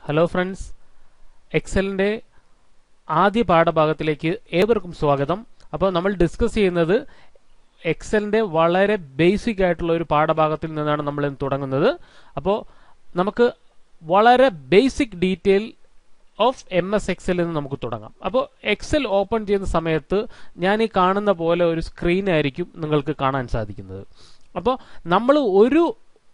hello friends എക്സലിന്റെ ആദ്യ പാഠഭാഗത്തിലേക്ക് ഏവർക്കും സ്വാഗതം അപ്പോൾ നമ്മൾ ഡിസ്കസ് ചെയ്യുന്നത് എക്സലിന്റെ വളരെ ബേസിക് ആയിട്ടുള്ള ഒരു പാഠഭാഗത്തിൽ നിന്നാണ് നമ്മൾ ഇന്ന് തുടങ്ങുന്നത് അപ്പോൾ നമുക്ക് വളരെ basic detail of M S Excel എന്ന് നമുക്ക് തുടങ്ങാം അപ്പോൾ എക്സൽ ഓപ്പൺ ചെയ്യുന്ന സമയത്ത് ഞാൻ ഈ കാണുന്ന പോലെ ഒരു സ്ക്രീൻ ആയിരിക്കും നിങ്ങൾക്ക് കാണാൻ സാധിക്കുന്നത് അപ്പോൾ നമ്മൾ ഒരു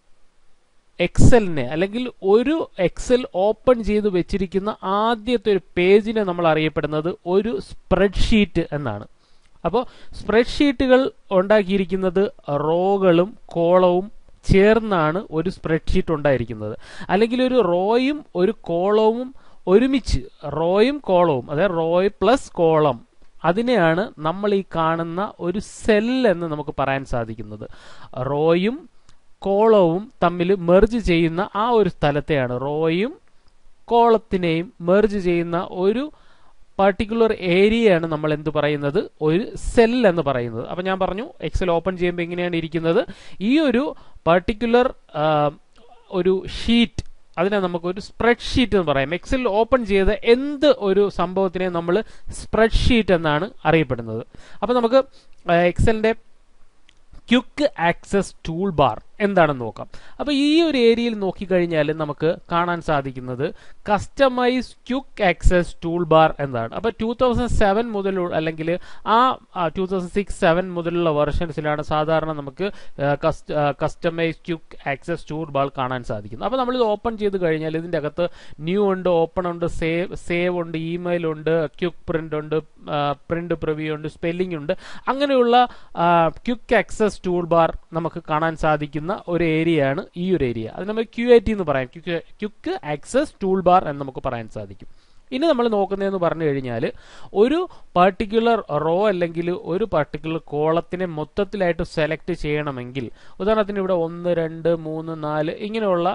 എക്സലിനെ അല്ലെങ്കിൽ ഒരു എക്സൽ ഓപ്പൺ ചെയ്ത് വെച്ചിരിക്കുന്ന ആദ്യത്തെ ഒരു പേജിനെ നമ്മൾ അറിയപ്പെടുന്നത് ഒരു സ്പ്രെഡ്ഷീറ്റ് എന്നാണ് അപ്പോൾ സ്പ്രെഡ്ഷീറ്റുകൾ ഉണ്ടാക്കിയിരിക്കുന്നത് റോകളും കോളവും ചേർന്നാണ് ഒരു സ്പ്രെഡ്ഷീറ്റ് ഉണ്ടായിരിക്കുന്നത് അല്ലെങ്കിൽ ഒരു റോയും ഒരു കോളവും ഒരുമിച്ച് റോയും കോളവും അതായത് റോയ് പ്ലസ് കോളം അതിനെയാണ് നമ്മൾ ഈ കാണുന്ന ഒരു സെൽ എന്ന് നമുക്ക് പറയാൻ സാധിക്കുന്നത് റോയും കോളവും തമ്മിൽ മെർജ് ചെയ്യുന്ന ആ ഒരു സ്ഥലത്തെയാണ് റോയും കോളത്തിനെയും മെർജ് ചെയ്യുന്ന ഒരു പർട്ടിക്കുലർ ഏരിയയാണ് നമ്മൾ എന്ത് പറയുന്നത് ഒരു സെൽ എന്ന് പറയുന്നത് അപ്പം ഞാൻ പറഞ്ഞു എക്സൽ ഓപ്പൺ ചെയ്യുമ്പോൾ എങ്ങനെയാണ് ഇരിക്കുന്നത് ഈ ഒരു പർട്ടിക്കുലർ ഒരു ഷീറ്റ് അതിനെ നമുക്ക് ഒരു സ്പ്രെഡ് ഷീറ്റ് എന്ന് പറയാം എക്സൽ ഓപ്പൺ ചെയ്ത എന്ത് ഒരു സംഭവത്തിനെ നമ്മൾ സ്പ്രെഡ് ഷീറ്റ് എന്നാണ് അറിയപ്പെടുന്നത് അപ്പം നമുക്ക് എക്സലിന്റെ ക്യുക്ക് ആക്സസ് ടൂൾ ബാർ എന്താണെന്ന് നോക്കാം അപ്പോൾ ഈ ഒരു ഏരിയയിൽ നോക്കിക്കഴിഞ്ഞാൽ നമുക്ക് കാണാൻ സാധിക്കുന്നത് customise quick access tool bar എന്നാണ് അപ്പോൾ ടൂ തൗസൻഡ് സെവൻ മുതൽ അല്ലെങ്കിൽ ആ ടൂ തൗസൻഡ് സിക്സ് സെവൻ മുതലുള്ള വെർഷൻസിലാണ് സാധാരണ നമുക്ക് customise quick access tool bar കാണാൻ സാധിക്കുന്നത് അപ്പോൾ നമ്മൾ ഇത് ഓപ്പൺ ചെയ്ത് കഴിഞ്ഞാൽ ഇതിൻ്റെ അകത്ത് ന്യൂ ഉണ്ട് ഓപ്പൺ ഉണ്ട് സേവ് സേവ് ഉണ്ട് ഇമെയിൽ ഉണ്ട് ക്യുക്ക് പ്രിന്റ് ഉണ്ട് പ്രിന്റ് പ്രിവ്യൂ ഉണ്ട് സ്പെല്ലിംഗ് ഉണ്ട് അങ്ങനെയുള്ള ക്യുക്ക് ആക്സസ് ടൂൾ ബാർ നമുക്ക് കാണാൻ സാധിക്കുന്ന ഒരു ഏരിയയാണ് ഈ ഒരു ഏരിയ അത് നമ്മൾ ക്യു ഐ ടി എന്ന് പറയാം ക്യുക്ക് ആക്സസ് ടൂൾ ബാർ എന്ന് നമുക്ക് പറയാൻ സാധിക്കും ഇനി നമ്മൾ നോക്കുന്നതെന്ന് പറഞ്ഞു കഴിഞ്ഞാൽ ഒരു പർട്ടിക്കുലർ റോ അല്ലെങ്കിൽ ഒരു പർട്ടിക്കുലർ കോളത്തിനെ മൊത്തത്തിലായിട്ട് സെലക്ട് ചെയ്യണമെങ്കിൽ ഉദാഹരണത്തിന് ഇവിടെ ഒന്ന് രണ്ട് മൂന്ന് നാല് ഇങ്ങനെയുള്ള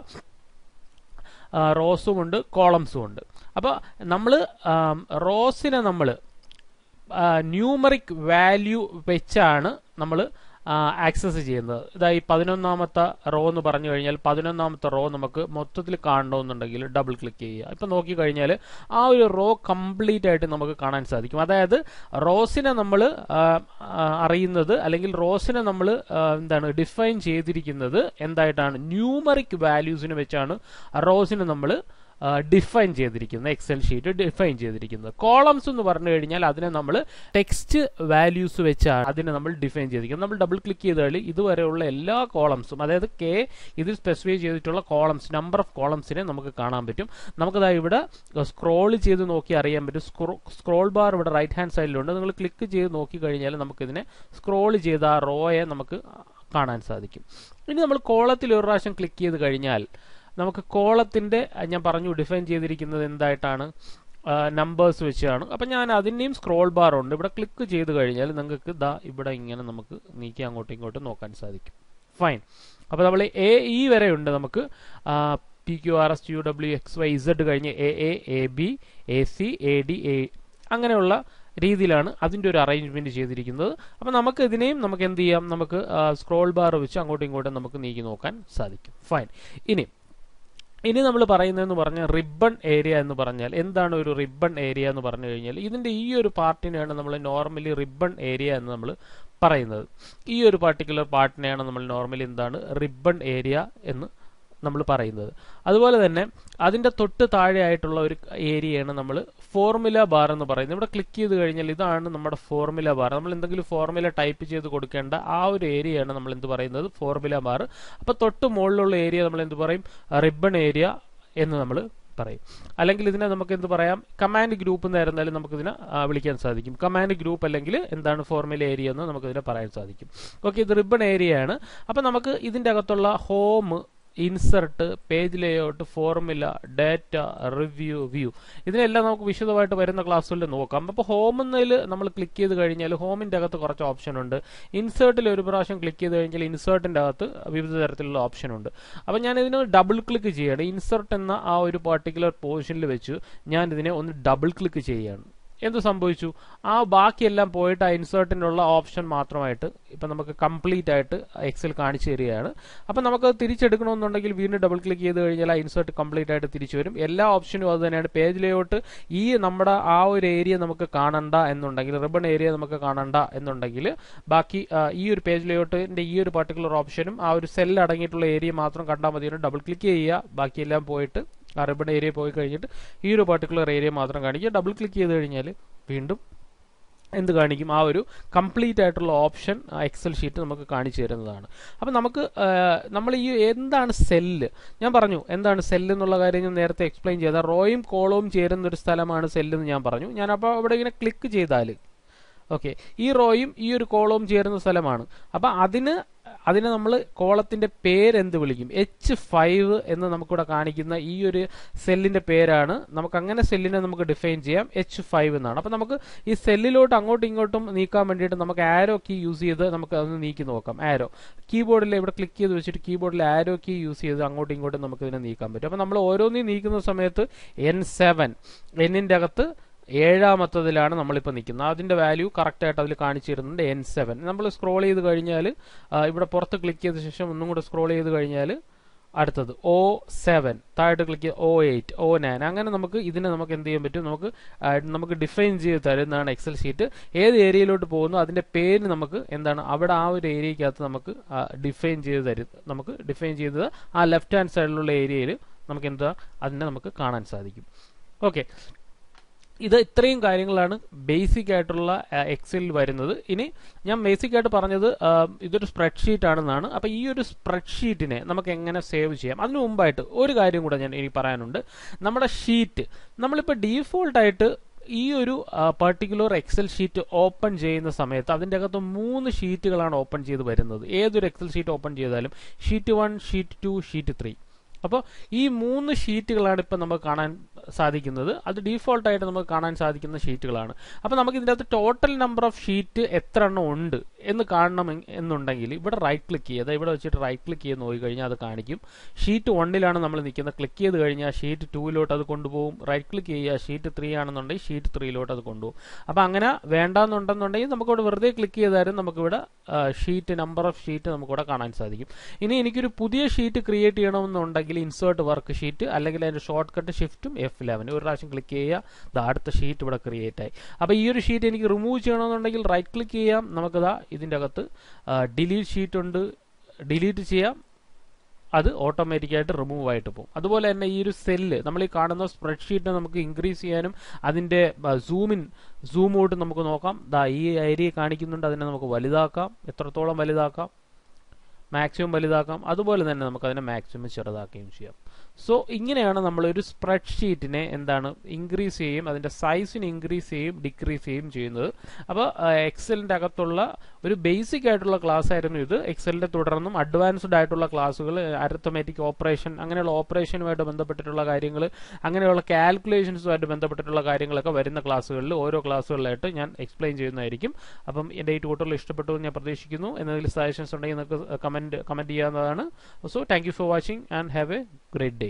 റോസും ഉണ്ട് കോളംസും ഉണ്ട് അപ്പോൾ നമ്മൾ റോസിനെ നമ്മൾ ന്യൂമറിക് വാല്യൂ വെച്ചാണ് നമ്മൾ ആക്സസ് ചെയ്യുന്നത് ഇതാ ഈ പതിനൊന്നാമത്തെ റോ എന്ന് പറഞ്ഞു കഴിഞ്ഞാൽ പതിനൊന്നാമത്തെ റോ നമുക്ക് മൊത്തത്തിൽ കാണണമെന്നുണ്ടെങ്കിൽ ഡബിൾ ക്ലിക്ക് ചെയ്യുക ഇപ്പം നോക്കിക്കഴിഞ്ഞാൽ ആ ഒരു റോ കംപ്ലീറ്റ് ആയിട്ട് നമുക്ക് കാണാൻ സാധിക്കും അതായത് റോസിനെ നമ്മൾ അറിയുന്നത് അല്ലെങ്കിൽ റോസിനെ നമ്മൾ എന്താണ് ഡിഫൈൻ ചെയ്തിരിക്കുന്നത് എന്തായിട്ടാണ് ന്യൂമറിക് വാല്യൂസിനെ വെച്ചാണ് റോസിനെ നമ്മൾ ഡിഫൈൻ ചെയ്തിരിക്കുന്നത് എക്സൽ ഷീറ്റ് ഡിഫൈൻ ചെയ്തിരിക്കുന്നത് കോളംസ് എന്ന് പറഞ്ഞു കഴിഞ്ഞാൽ അതിനെ നമ്മൾ ടെക്സ്റ്റ് വാല്യൂസ് വെച്ചാണ് അതിനെ നമ്മൾ ഡിഫൈൻ ചെയ്തിരിക്കുന്നത് നമ്മൾ ഡബിൾ ക്ലിക്ക് ചെയ്താൽ ഇതുവരെയുള്ള എല്ലാ കോളംസും അതായത് കെ ഇതിൽ സ്പെസിഫൈ ചെയ്തിട്ടുള്ള കോളംസ് നമ്പർ ഓഫ് കോളംസിനെ നമുക്ക് കാണാൻ പറ്റും നമുക്കതാ ഇവിടെ സ്ക്രോൾ ചെയ്ത് നോക്കി അറിയാൻ പറ്റും സ്ക്രോൾ ബാർ ഇവിടെ റൈറ്റ് ഹാൻഡ് സൈഡിലുണ്ട് നിങ്ങൾ ക്ലിക്ക് ചെയ്ത് നോക്കി കഴിഞ്ഞാൽ നമുക്കിതിനെ സ്ക്രോൾ ചെയ്ത് ആ റോയെ നമുക്ക് കാണാൻ സാധിക്കും ഇനി നമ്മൾ കോളത്തിൽ ഒരു പ്രാവശ്യം ക്ലിക്ക് ചെയ്ത് കഴിഞ്ഞാൽ നമുക്ക് കോളത്തിന്റെ ഞാൻ പറഞ്ഞു ഡിഫൈൻ ചെയ്തിരിക്കുന്നത് എന്തായിട്ടാണ് നമ്പേഴ്സ് വെച്ചാണ് അപ്പം ഞാൻ അതിൻ്റെയും സ്ക്രോൾ ബാർ ഉണ്ട് ഇവിടെ ക്ലിക്ക് ചെയ്ത് കഴിഞ്ഞാൽ നിങ്ങൾക്ക് ദാ ഇവിടെ ഇങ്ങനെ നമുക്ക് നീക്കി അങ്ങോട്ടും ഇങ്ങോട്ടും നോക്കാൻ സാധിക്കും ഫൈൻ അപ്പോൾ നമ്മൾ എ ഇ വരെ ഉണ്ട് നമുക്ക് P Q R S U W X Y Z കഴിഞ്ഞ് A A A B A C A D A അങ്ങനെയുള്ള രീതിയിലാണ് അതിൻ്റെ ഒരു അറേഞ്ച്മെന്റ് ചെയ്തിരിക്കുന്നത് അപ്പം നമുക്ക് ഇതിനെയും നമുക്ക് എന്ത് ചെയ്യാം നമുക്ക് സ്ക്രോൾ ബാർ വെച്ച് അങ്ങോട്ടും ഇങ്ങോട്ടും നമുക്ക് നീക്കി നോക്കാൻ സാധിക്കും ഫൈൻ ഇനി ഇനി നമ്മൾ പറയുന്നതെന്ന് പറഞ്ഞാൽ റിബൺ ഏരിയ എന്ന് പറഞ്ഞാൽ എന്താണ് ഒരു റിബൺ ഏരിയ എന്ന് പറഞ്ഞു കഴിഞ്ഞാൽ ഇതിന്റെ ഈ ഒരു പാർട്ടിനെയാണ് നമ്മൾ നോർമലി റിബൺ ഏരിയ എന്ന് നമ്മൾ പറയുന്നത് ഈ ഒരു പർട്ടിക്കുലർ പാർട്ടിനെയാണ് നമ്മൾ നോർമലി എന്താണ് റിബൺ ഏരിയ എന്ന് നമ്മൾ പറയുന്നത് അതുപോലെ തന്നെ അതിന്റെ തൊട്ട് താഴെ ആയിട്ടുള്ള ഒരു ഏരിയയാണ് നമ്മൾ ഫോർമുല ബാർ എന്ന് പറയുന്നത് ഇവിടെ ക്ലിക്ക് ചെയ്ത് കഴിഞ്ഞാൽ ഇതാണ് നമ്മുടെ ഫോർമുല ബാർ നമ്മൾ എന്തെങ്കിലും ഫോർമുല ടൈപ്പ് ചെയ്ത് കൊടുക്കേണ്ട ആ ഒരു ഏരിയയാണ് നമ്മൾ എന്ത് പറയുന്നത് ഫോർമുല ബാർ അപ്പൊ തൊട്ട് മുകളിലുള്ള ഏരിയ നമ്മൾ എന്ത് പറയും റിബൺ ഏരിയ എന്ന് നമ്മൾ പറയും അല്ലെങ്കിൽ ഇതിനെ നമുക്ക് എന്ത് പറയാം കമാൻഡ് ഗ്രൂപ്പ് എന്നായിരുന്നാലും നമുക്ക് ഇതിനെ വിളിക്കാൻ സാധിക്കും കമാൻഡ് ഗ്രൂപ്പ് അല്ലെങ്കിൽ എന്താണ് ഫോർമുല ഏരിയ എന്ന് നമുക്ക് ഇതിനെ പറയാൻ സാധിക്കും ഓക്കെ ഇത് റിബൺ ഏരിയ ആണ് അപ്പൊ നമുക്ക് ഇതിന്റെ അകത്തുള്ള home insert page layout formula data review view ഇതിനെല്ലാം നമുക്ക് വിശദമായിട്ട് വരുന്ന ക്ലാസ്സുകളിൽ നോക്കാം അപ്പോൾ ഹോം എന്നതിൽ നമ്മൾ ക്ലിക്ക് ചെയ്ത് കഴിഞ്ഞാൽ ഹോമിന്റെ അകത്ത് കുറച്ച് ഓപ്ഷൻ ഉണ്ട് ഇൻസേർട്ടിൽ ഒരു പ്രാവശ്യം ക്ലിക്ക് ചെയ്ത് കഴിഞ്ഞാൽ ഇൻസേർട്ടിന്റെ അകത്ത് വിവിധ തരത്തിലുള്ള ഓപ്ഷൻ ഉണ്ട് അപ്പോൾ ഞാൻ ഇതിന് ഡബിൾ ക്ലിക്ക് ചെയ്യണം ഇൻസേർട്ട് എന്ന ആ ഒരു പർട്ടിക്കുലർ പൊസിഷനിൽ വെച്ച് ഞാൻ ഇതിനെ ഒന്ന് ഡബിൾ ക്ലിക്ക് ചെയ്യുകയാണ് എന്ത് സംഭവിച്ചു ആ ബാക്കിയെല്ലാം പോയിട്ട് ആ ഇൻസേർട്ടിനുള്ള ഓപ്ഷൻ മാത്രമായിട്ട് ഇപ്പം നമുക്ക് കംപ്ലീറ്റ് ആയിട്ട് എക്സൽ കാണിച്ചു തരികയാണ് അപ്പം നമുക്ക് തിരിച്ചെടുക്കണമെന്നുണ്ടെങ്കിൽ വീണ്ടും ഡബിൾ ക്ലിക്ക് ചെയ്ത് കഴിഞ്ഞാൽ ആ ഇൻസേർട്ട് കംപ്ലീറ്റ് ആയിട്ട് തിരിച്ചു വരും എല്ലാ ഓപ്ഷനും അത് തന്നെയാണ് പേജ് ലേഔട്ട് ഈ നമ്മുടെ ആ ഒരു ഏരിയ നമുക്ക് കാണണ്ട എന്നുണ്ടെങ്കിൽ റിബൺ ഏരിയ നമുക്ക് കാണണ്ട എന്നുണ്ടെങ്കിൽ ബാക്കി ആ, ഈ ഒരു പേജ് ലേഔട്ടിന്റെ ഈ ഒരു പർട്ടിക്കുലർ ഓപ്ഷനും ആ ഒരു സെൽ അടങ്ങിയിട്ടുള്ള ഏരിയ മാത്രം കണ്ടാൽ മതി ഡബിൾ ക്ലിക്ക് ചെയ്യുക ബാക്കിയെല്ലാം പോയിട്ട് ആ റിബൺ ഏരിയ പോയി കഴിഞ്ഞിട്ട് ഈ ഒരു പർട്ടിക്കുലർ ഏരിയ മാത്രം കാണിക്കുക ഡബിൾ ക്ലിക്ക് ചെയ്ത് കഴിഞ്ഞാൽ വീണ്ടും എന്ത് കാണിക്കും ആ ഒരു കംപ്ലീറ്റ് ആയിട്ടുള്ള ഓപ്ഷൻ എക്സൽ ഷീറ്റ് നമുക്ക് കാണിച്ചു തരുന്നതാണ് അപ്പം നമുക്ക് ആ, നമ്മൾ ഈ എന്താണ് സെല്ല് ഞാൻ പറഞ്ഞു എന്താണ് സെല്ല് എന്നുള്ള കാര്യം ഞാൻ നേരത്തെ എക്സ്പ്ലെയിൻ ചെയ്ത റോയും കോളവും ചേരുന്ന ഒരു സ്ഥലമാണ് സെല്ല് എന്ന് ഞാൻ പറഞ്ഞു ഞാൻ അപ്പോൾ അവിടെ ഇങ്ങനെ ക്ലിക്ക് ചെയ്താൽ ഓക്കെ ഈ റോയും ഈ ഒരു കോളവും ചേരുന്ന സ്ഥലമാണ് അപ്പം അതിന് അതിനെ നമ്മൾ കോളത്തിന്റെ പേരെന്ത് വിളിക്കും എച്ച് ഫൈവ് എന്ന് നമുക്കിവിടെ കാണിക്കുന്ന ഈ ഒരു സെല്ലിന്റെ പേരാണ് നമുക്ക് അങ്ങനെ സെല്ലിനെ നമുക്ക് ഡിഫൈൻ ചെയ്യാം എച്ച് ഫൈവ് എന്നാണ് അപ്പം നമുക്ക് ഈ സെല്ലിലോട്ട് അങ്ങോട്ടും ഇങ്ങോട്ടും നീക്കാൻ വേണ്ടിയിട്ട് നമുക്ക് ആരോ കീ യൂസ് ചെയ്ത് നമുക്ക് അതൊന്ന് നീക്കി നോക്കാം ആരോ കീബോർഡിൽ ഇവിടെ ക്ലിക്ക് ചെയ്ത് വെച്ചിട്ട് കീബോർഡിൽ ആരോ കീ യൂസ് ചെയ്ത് അങ്ങോട്ടും ഇങ്ങോട്ടും നമുക്ക് ഇതിനെ നീക്കാൻ പറ്റും അപ്പം നമ്മൾ ഓരോന്നും നീക്കുന്ന സമയത്ത് എൻ സെവൻ എന്നിന്റെ അകത്ത് ഏഴാമത്തതിലാണ് നമ്മളിപ്പോൾ നിൽക്കുന്നത് അതിന്റെ വാല്യൂ കറക്റ്റ് ആയിട്ട് അതിൽ കാണിച്ചു തരുന്നുണ്ട് എൻ സെവൻ നമ്മൾ സ്ക്രോൾ ചെയ്ത് കഴിഞ്ഞാൽ ഇവിടെ പുറത്ത് ക്ലിക്ക് ചെയ്ത ശേഷം ഒന്നും കൂടെ സ്ക്രോൾ ചെയ്ത് കഴിഞ്ഞാൽ അടുത്തത് ഒ സെവൻ താഴോട്ട് ക്ലിക്ക് ചെയ്ത് ഒ എയ്റ്റ് ഒ നയൻ അങ്ങനെ നമുക്ക് ഇതിനെ നമുക്ക് എന്ത് ചെയ്യാൻ പറ്റും നമുക്ക് ആ, നമുക്ക് ഡിഫൈൻ ചെയ്ത് തരുന്നതാണ് എക്സൽ ഷീറ്റ് ഏത് ഏരിയയിലോട്ട് പോകുന്നു അതിന്റെ പേര് നമുക്ക് എന്താണ് അവിടെ ആ ഒരു ഏരിയക്കകത്ത് നമുക്ക് ഡിഫൈൻ ചെയ്ത് തരും നമുക്ക് ഡിഫൈൻ ചെയ്തത് ആ ലെഫ്റ്റ് ഹാൻഡ് സൈഡിലുള്ള ഏരിയയിൽ നമുക്ക് എന്താ അതിനെ നമുക്ക് കാണാൻ സാധിക്കും ഓക്കെ ഇത് ഇത്രയും കാര്യങ്ങളാണ് ബേസിക് ആയിട്ടുള്ള എക്സലിൽ വരുന്നത് ഇനി ഞാൻ ബേസിക് ആയിട്ട് പറഞ്ഞത് ആ, ഇതൊരു സ്പ്രെഡ്ഷീറ്റ് ആണെന്നാണ് അപ്പോൾ ഈ ഒരു സ്പ്രെഡ്ഷീറ്റിനെ നമുക്ക് എങ്ങനെ സേവ് ചെയ്യാം അതിനു മുമ്പായിട്ട് ഒരു കാര്യം കൂടെ ഞാൻ ഇനി പറയാനുണ്ട് നമ്മുടെ ഷീറ്റ് നമ്മളിപ്പോൾ ഡീഫോൾട്ട് ആയിട്ട് ഈ ഒരു പർട്ടിക്കുലർ എക്സൽ ഷീറ്റ് ഓപ്പൺ ചെയ്യുന്ന സമയത്ത് അതിൻ്റെ അകത്ത് മൂന്ന് ഷീറ്റുകളാണ് ഓപ്പൺ ചെയ്ത് വരുന്നത് ഏതൊരു എക്സൽ ഷീറ്റ് ഓപ്പൺ ചെയ്താലും sheet one sheet two sheet three അപ്പോൾ ഈ മൂന്ന് ഷീറ്റുകളാണ് ഇപ്പം നമുക്ക് കാണാൻ സാധിക്കുന്നത് അത് ഡീഫോൾട്ട് ആയിട്ട് നമുക്ക് കാണാൻ സാധിക്കുന്ന ഷീറ്റുകളാണ് അപ്പോൾ നമുക്ക് ഇതിൻ്റെ അകത്ത് ടോട്ടൽ നമ്പർ ഓഫ് ഷീറ്റ് എത്ര എണ്ണം ഉണ്ട് എന്ന് കാണണം എ- എന്നുണ്ടെങ്കിൽ ഇവിടെ റൈറ്റ് ക്ലിക്ക് ചെയ്ത് ഇവിടെ വെച്ചിട്ട് റൈറ്റ് ക്ലിക്ക് ചെയ്ത് നോക്കി കഴിഞ്ഞാൽ അത് കാണിക്കും ഷീറ്റ് വണ്ണിലാണ് നമ്മൾ നിൽക്കുന്നത് ക്ലിക്ക് ചെയ്ത് കഴിഞ്ഞാൽ ഷീറ്റ് ടൂവിലോട്ട് അത് കൊണ്ടുപോകും റൈറ്റ് ക്ലിക്ക് ചെയ്യുക ഷീറ്റ് ത്രീ ആണെന്നുണ്ടെങ്കിൽ ഷീറ്റ് ത്രീയിലോട്ട് അത് കൊണ്ടുപോകും അപ്പോൾ അങ്ങനെ വേണ്ടാന്നുണ്ടെന്നുണ്ടെങ്കിൽ നമുക്കിവിടെ വെറുതെ ക്ലിക്ക് ചെയ്താലും നമുക്കിവിടെ ഷീറ്റ് നമ്പർ ഓഫ് ഷീറ്റ് നമുക്കിവിടെ കാണാൻ സാധിക്കും ഇനി എനിക്കൊരു പുതിയ ഷീറ്റ് ക്രിയേറ്റ് ചെയ്യണമെന്നുണ്ടെങ്കിൽ ഇൻസേർട്ട് വർക്ക് ഷീറ്റ് അല്ലെങ്കിൽ അതിന്റെ ഷോർട്ട് കട്ട് ഷിഫ്റ്റും എഫ് ലെവൻ ഒരു പ്രാവശ്യം ക്ലിക്ക് ചെയ്യുക ദാ അടുത്ത ഷീറ്റ് ഇവിടെ ക്രിയേറ്റ് ആയി അപ്പോൾ ഈ ഒരു ഷീറ്റ് എനിക്ക് റിമൂവ് ചെയ്യണമെന്നുണ്ടെങ്കിൽ റൈറ്റ് ക്ലിക്ക് ചെയ്യാം നമുക്കിതാ ഇതിൻ്റെ അകത്ത് ഡിലീറ്റ് ഷീറ്റ് ഉണ്ട് ഡിലീറ്റ് ചെയ്യാം അത് ഓട്ടോമാറ്റിക്കായിട്ട് റിമൂവ് ആയിട്ട് പോകും അതുപോലെ തന്നെ ഈ ഒരു സെല്ല് നമ്മൾ ഈ കാണുന്ന സ്പ്രെഡ്ഷീറ്റിനെ നമുക്ക് ഇൻക്രീസ് ചെയ്യാനും അതിന്റെ സൂമിൻ സൂം ഔട്ട് നമുക്ക് നോക്കാം ദാ ഈ ഏരിയ കാണിക്കുന്നുണ്ട് അതിനെ നമുക്ക് വലുതാക്കാം എത്രത്തോളം വലുതാക്കാം മാക്സിമം വലുതാക്കാം അതുപോലെ തന്നെ നമുക്ക് അതിനെ മാക്സിമം ചെറുതാക്കുകയും ചെയ്യാം സോ ഇങ്ങനെയാണ് നമ്മൾ ഒരു സ്പ്രെഡ്ഷീറ്റിനെ എന്താണ് ഇൻക്രീസ് ചെയ്യും അതിന്റെ സൈസിന് ഇൻക്രീസ് ചെയ്യും ഡിക്രീസ് ചെയ്യും ചെയ്യുന്നത് അപ്പോൾ എക്സലിന്റെ അകത്തുള്ള ഒരു ബേസിക് ആയിട്ടുള്ള ക്ലാസ് ആയിരുന്നു ഇത് എക്സലിന്റെ തുടർന്നും അഡ്വാൻസ്ഡ് ആയിട്ടുള്ള ക്ലാസ്സുകൾ അരിത്തമാറ്റിക് ഓപ്പറേഷൻ അങ്ങനെയുള്ള ഓപ്പറേഷനുമായിട്ട് ബന്ധപ്പെട്ടിട്ടുള്ള കാര്യങ്ങൾ അങ്ങനെയുള്ള കാൽക്കുലേഷൻസുമായിട്ട് ബന്ധപ്പെട്ടിട്ടുള്ള കാര്യങ്ങളൊക്കെ വരുന്ന ക്ലാസ്സുകളിൽ ഓരോ ക്ലാസ്സുകളിലായിട്ട് ഞാൻ എക്സ്പ്ലെയിൻ ചെയ്യുന്നതായിരിക്കും അപ്പം എൻ്റെ ഈ ട്യൂട്ടോറിയൽ ഇഷ്ടപ്പെട്ടു എന്ന് ഞാൻ പ്രതീക്ഷിക്കുന്നു എന്നതിൽ സജഷൻസ് ഉണ്ടെങ്കിൽ നിങ്ങൾക്ക് കമന്റ് കമന്റ് ചെയ്യാവുന്നതാണ് so thank you for watching and have a great day